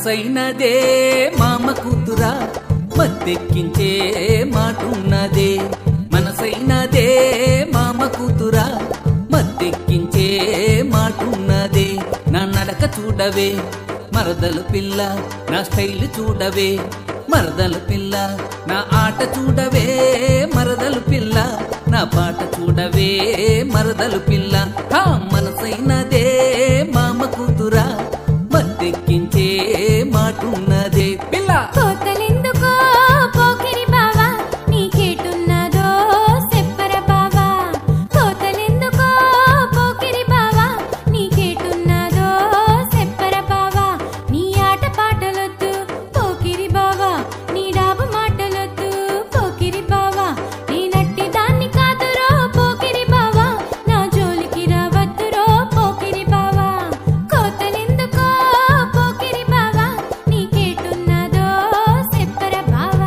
మనసైనదే మామ కూతురా మత్తెక్కించే మాటున్నదే మనసైనదే మామ కూతురా మత్తెక్కించే మాటున్నదే నా నడక చూడవే మరదలు పిల్ల నా స్టైల్ చూడవే మరదలు పిల్ల నా ఆట చూడవే మరదలు పిల్ల నా పాట చూడవే మరదలు పిల్ల హా మనసైనదే మామ కూతురా మత్తెక్కించే మాటున్నదే పిల్ల కోతలెందుకో పోకిరి బావా నీకేటున్నదో సెప్పర బావా కోతలెందుకో పోకిరి బావా నీకేటున్నదో సెప్పర బావా నీ ఆట పాటలొద్దు పోకిరి బావా నీ డాబు మాటలొద్దు పోకిరి బావా నీ నట్టి దాన్ని కాదురో పోకిరి బావా నా జోలికి రావద్దురో పోకిరి బావా కోతలెందుకో పోకిరి బావా నీకేటున్నదో సెప్పర బావా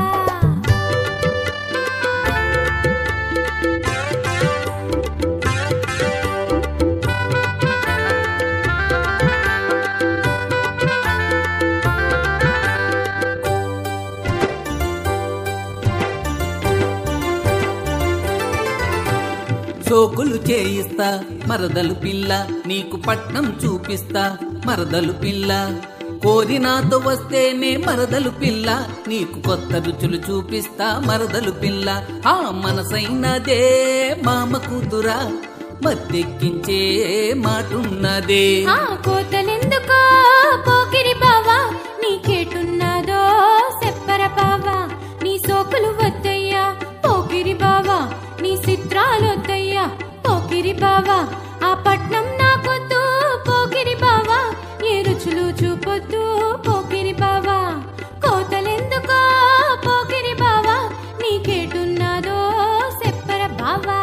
సోకులు చేయిస్తా మరదలు పిల్ల నీకు పట్నం చూపిస్తా మరదలు పిల్ల కోరి నాతో వస్తేనే మరదలు పిల్ల నీకు కొత్త రుచులు చూపిస్తా మరదలు పిల్ల ఆ మనసైనదే మామ కూతురా మత్తెక్కించే మాటున్నదే ఆ కోతలెందుకో పోకిరి బావా నీకేటున్నదో సెప్పర బావా నీ సోకులు వద్దయ్యా పోకిరి బావా నీ చిత్రాలొద్దయ్యా పోకిరి బావా ఆ పట్నం నాకొద్దు పోకిరి బావా ఏ రుచులు చూపొద్దు పోకిరి బావా కోతలెందుకో పోకిరి బావా నీకేటున్నదో సెప్పర బావా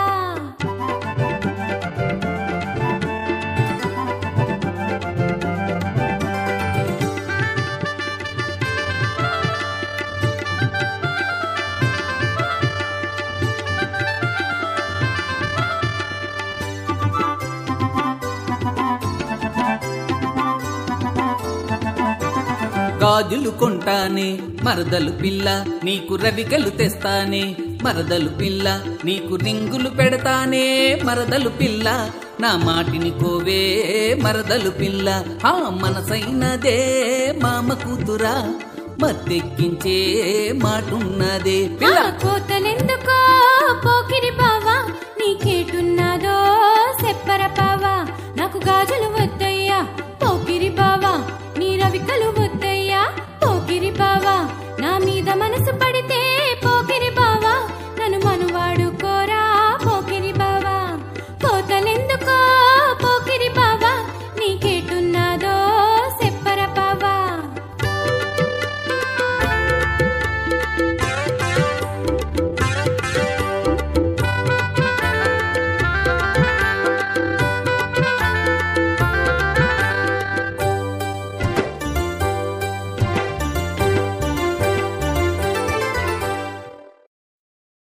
గాజులు కొంటానే మరదలు పిల్ల నీకు రవికలు తెస్తానే మరదలు పిల్ల నీకు రింగులు పెడతానే మరదలు పిల్ల నా మాటిని కోవే మరదలు పిల్ల ఆ మనసైనదే మామ కూతురా మత్తెక్కించే మాటున్నదే పిల్ల ఆ కోతలెందుకో